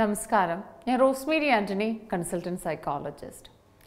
നമസ്കാരം ഞാൻ Rosemary Antony consultant psychologist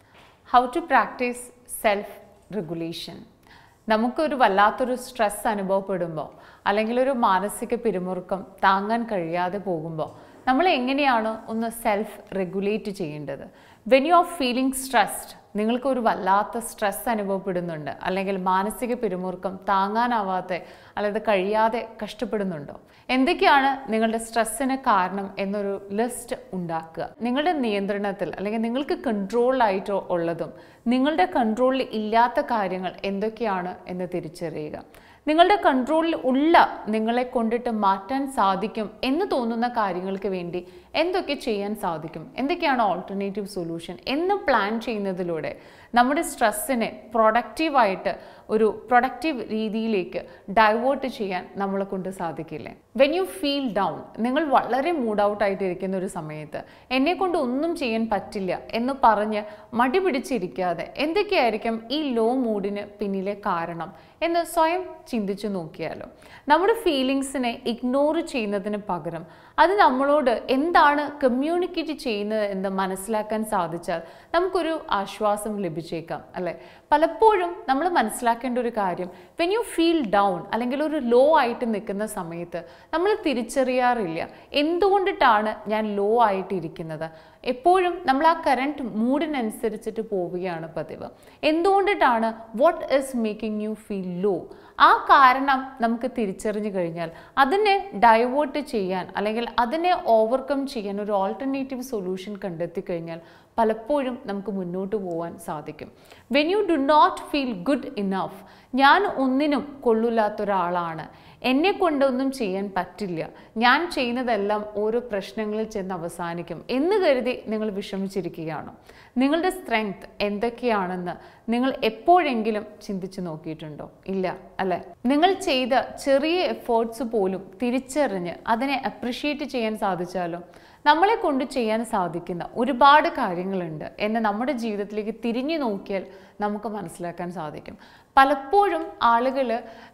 how to practice self regulation നമുക്കൊരു വല്ലാത്തൊരു സ്ട്രെസ് അനുഭവപ്പെടുമ്പോൾ അല്ലെങ്കിൽ ഒരു മാനസിക പിരിമുറുക്കം താങ്ങാൻ കഴിയാതെ പോകുമ്പോൾ നമ്മൾ എങ്ങനെയാണ് ഒന്ന് സെൽഫ് റെഗുലേറ്റ് ചെയ്യേണ്ടത് when you are feeling stressed നിങ്ങൾക്ക് ഒരു വല്ലാത്ത സ്ട്രെസ് അനുഭവപ്പെടുന്നുണ്ട് അല്ലെങ്കിൽ മാനസിക പിരിമുറുക്കം താങ്ങാനാവാത്ത അല്ലെങ്കിൽ കഴിയാതെ കഷ്ടപ്പെടുന്നുണ്ടോ എന്തൊക്കെയാണ് നിങ്ങളുടെ സ്ട്രെസ്സിന് കാരണം എന്നൊരു ലിസ്റ്റ് ഉണ്ടാക്കുക നിങ്ങളുടെ നിയന്ത്രണത്തിൽ അല്ലെങ്കിൽ നിങ്ങൾക്ക് കൺട്രോളായിട്ട് ഉള്ളതും നിങ്ങളുടെ കൺട്രോളിൽ ഇല്ലാത്ത കാര്യങ്ങൾ എന്തൊക്കെയാണ് എന്ന് തിരിച്ചറിയുക നിങ്ങളുടെ കൺട്രോളിൽ ഉള്ള നിങ്ങളെ കൊണ്ടിട്ട് മാറ്റാൻ സാധിക്കും എന്ന് തോന്നുന്ന കാര്യങ്ങൾക്ക് വേണ്ടി എന്തൊക്കെ ചെയ്യാൻ സാധിക്കും എന്തൊക്കെയാണ് ഓൾട്ടർനേറ്റീവ് സൊല്യൂഷൻ എന്ന് പ്ലാൻ ചെയ്യുന്നതിലൂടെ നമ്മുടെ സ്ട്രെസ്സിനെ പ്രൊഡക്റ്റീവായിട്ട് ഒരു പ്രൊഡക്റ്റീവ് രീതിയിലേക്ക് ഡൈവേർട്ട് ചെയ്യാൻ നമ്മളെ കൊണ്ട് സാധിക്കില്ലേ വെൻ യു ഫീൽ ഡൗൺ നിങ്ങൾ വളരെ മൂഡ് ഔട്ട് ആയിട്ട് ഇരിക്കുന്ന ഒരു സമയത്ത് എന്നെ കൊണ്ട് ഒന്നും ചെയ്യാൻ പറ്റില്ല എന്ന് പറഞ്ഞ് മടി പിടിച്ചിരിക്കാതെ എന്തൊക്കെയായിരിക്കും ഈ ലോ മൂഡിന് പിന്നിലെ കാരണം എന്ന് സ്വയം ചിന്തിച്ചു നോക്കിയാലോ നമ്മുടെ ഫീലിങ്സിനെ ഇഗ്നോർ ചെയ്യുന്നതിന് പകരം അത് നമ്മളോട് എന്താണ് കമ്മ്യൂണിക്കേറ്റ് ചെയ്യുന്നത് എന്ന് മനസ്സിലാക്കാൻ സാധിച്ചാൽ നമുക്കൊരു ആശ്വാസം ലഭിച്ചേക്കാം അല്ലേ പലപ്പോഴും നമ്മൾ മനസ്സിലാക്കേണ്ട ഒരു കാര്യം വെൻ യു ഫീൽ ഡൗൺ അല്ലെങ്കിൽ ഒരു ലോ ആയിട്ട് നിൽക്കുന്ന സമയത്ത് നമ്മൾ തിരിച്ചറിയാറില്ല എന്തുകൊണ്ടിട്ടാണ് ഞാൻ ലോ ആയിട്ടിരിക്കുന്നത് എപ്പോഴും നമ്മൾ ആ കറണ്ട് മൂഡിനനുസരിച്ചിട്ട് പോവുകയാണ് പതിവ് എന്തുകൊണ്ടിട്ടാണ് what is making you feel low ആ കാരണം നമുക്ക് തിരിച്ചറിഞ്ഞു കഴിഞ്ഞാൽ അതിനെ ഡൈവേർട്ട് ചെയ്യാൻ അല്ലെങ്കിൽ അതിനെ ഓവർകം ചെയ്യാൻ ഒരു ഓൾട്ടർനേറ്റീവ് സൊല്യൂഷൻ കണ്ടെത്തി കഴിഞ്ഞാൽ പലപ്പോഴും നമുക്ക് മുന്നോട്ട് പോകാൻ സാധിക്കും when you do not feel good enough ഞാൻ ഒന്നിനും കൊള്ളില്ലാത്ത ഒരാളാണ് എന്നെ കൊണ്ടൊന്നും ചെയ്യാൻ പറ്റില്ല ഞാൻ ചെയ്യുന്നതെല്ലാം ഓരോ പ്രശ്നങ്ങളിൽ ചെന്ന് അവസാനിക്കും എന്ന് കരുതി നിങ്ങൾ വിഷമിച്ചിരിക്കുകയാണ് നിങ്ങളുടെ സ്ട്രെങ്ത് എന്തൊക്കെയാണെന്ന് നിങ്ങൾ എപ്പോഴെങ്കിലും ചിന്തിച്ചു നോക്കിയിട്ടുണ്ടോ ഇല്ല അല്ലേ നിങ്ങൾ ചെയ്ത ചെറിയ എഫേർട്സ് പോലും തിരിച്ചറിഞ്ഞ് അതിനെ അപ്രിഷ്യേറ്റ് ചെയ്യാൻ സാധിച്ചാലും നമ്മളെ കൊണ്ട് ചെയ്യാൻ സാധിക്കുന്ന ഒരുപാട് കാര്യങ്ങളുണ്ട് എന്ന് നമ്മുടെ ജീവിതത്തിലേക്ക് തിരിഞ്ഞു നോക്കിയാൽ നമുക്ക് മനസ്സിലാക്കാൻ സാധിക്കും പലപ്പോഴും ആളുകൾ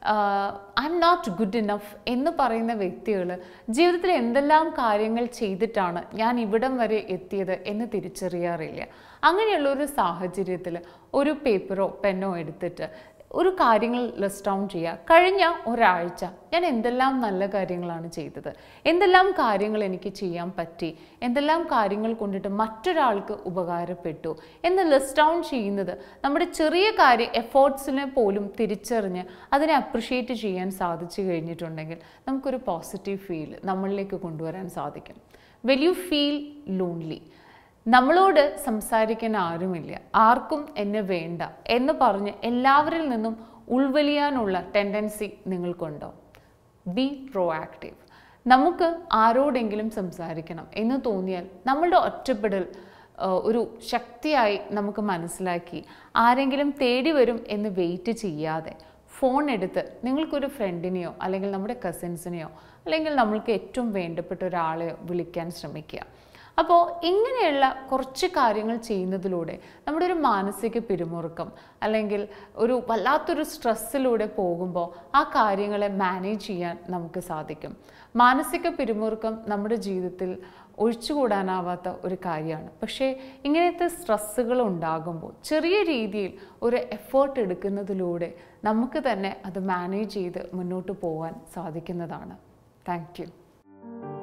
I'm not good enough എന്ന് പറയുന്ന വ്യക്തികൾ ജീവിതത്തിൽ എന്തെല്ലാം കാര്യങ്ങൾ ചെയ്തിട്ടാണ് ഞാൻ ഇവിടം വരെ എത്തിയത് എന്ന് തിരിച്ചറിയാറില്ല അങ്ങനെയുള്ള ഒരു സാഹചര്യത്തിൽ ഒരു പേപ്പറോ പെന്നോ എടുത്തിട്ട് ഒരു കാര്യങ്ങൾ ലിസ്റ്റ് ഡൗൺ ചെയ്യുക കഴിഞ്ഞ ഒരാഴ്ച ഞാൻ എന്തെല്ലാം നല്ല കാര്യങ്ങളാണ് ചെയ്തത് എന്തെല്ലാം കാര്യങ്ങൾ എനിക്ക് ചെയ്യാൻ പറ്റി എന്തെല്ലാം കാര്യങ്ങൾ കൊണ്ടിട്ട് മറ്റൊരാൾക്ക് ഉപകാരപ്പെട്ടു എന്ന് ലിസ്റ്റ് ഡൗൺ ചെയ്യുന്നത് നമ്മുടെ ചെറിയ കാര്യ എഫേർട്സിനെ പോലും തിരിച്ചറിഞ്ഞ് അതിനെ അപ്രിഷ്യേറ്റ് ചെയ്യാൻ സാധിച്ചു കഴിഞ്ഞിട്ടുണ്ടെങ്കിൽ നമുക്കൊരു പോസിറ്റീവ് ഫീൽ നമ്മളിലേക്ക് കൊണ്ടുവരാൻ സാധിക്കും വെൽ യു ഫീൽ ലോൺലി നമ്മളോട് സംസാരിക്കാൻ ആരുമില്ല ആർക്കും എന്നെ വേണ്ട എന്ന് പറഞ്ഞ് എല്ലാവരിൽ നിന്നും ഉൾവലിയാനുള്ള ടെൻഡൻസി നിങ്ങൾക്കുണ്ടോ ബി പ്രോ ആക്റ്റീവ് നമുക്ക് ആരോടെങ്കിലും സംസാരിക്കണം എന്ന് തോന്നിയാൽ നമ്മളുടെ ഒറ്റപ്പെടൽ ഒരു ശക്തിയായി നമുക്ക് മനസ്സിലാക്കി ആരെങ്കിലും തേടി വരും എന്ന് വെയിറ്റ് ചെയ്യാതെ ഫോൺ എടുത്ത് നിങ്ങൾക്കൊരു ഫ്രണ്ടിനെയോ അല്ലെങ്കിൽ നമ്മുടെ കസിൻസിനെയോ അല്ലെങ്കിൽ നമ്മൾക്ക് ഏറ്റവും വേണ്ടപ്പെട്ട ഒരാളെയോ വിളിക്കാൻ ശ്രമിക്കുക അപ്പോൾ ഇങ്ങനെയുള്ള കുറച്ച് കാര്യങ്ങൾ ചെയ്യുന്നതിലൂടെ നമ്മുടെ ഒരു മാനസിക പിരിമുറുക്കം അല്ലെങ്കിൽ ഒരു വല്ലാത്തൊരു സ്ട്രെസ്സിലൂടെ പോകുമ്പോൾ ആ കാര്യങ്ങളെ മാനേജ് ചെയ്യാൻ നമുക്ക് സാധിക്കും മാനസിക പിരിമുറുക്കം നമ്മുടെ ജീവിതത്തിൽ ഒഴിച്ചുകൂടാനാവാത്ത ഒരു കാര്യമാണ് പക്ഷേ ഇങ്ങനത്തെ സ്ട്രെസ്സുകൾ ഉണ്ടാകുമ്പോൾ ചെറിയ രീതിയിൽ ഒരു എഫേർട്ട് എടുക്കുന്നതിലൂടെ നമുക്ക് തന്നെ അത് മാനേജ് ചെയ്ത് മുന്നോട്ട് പോകാൻ സാധിക്കുന്നതാണ് താങ്ക്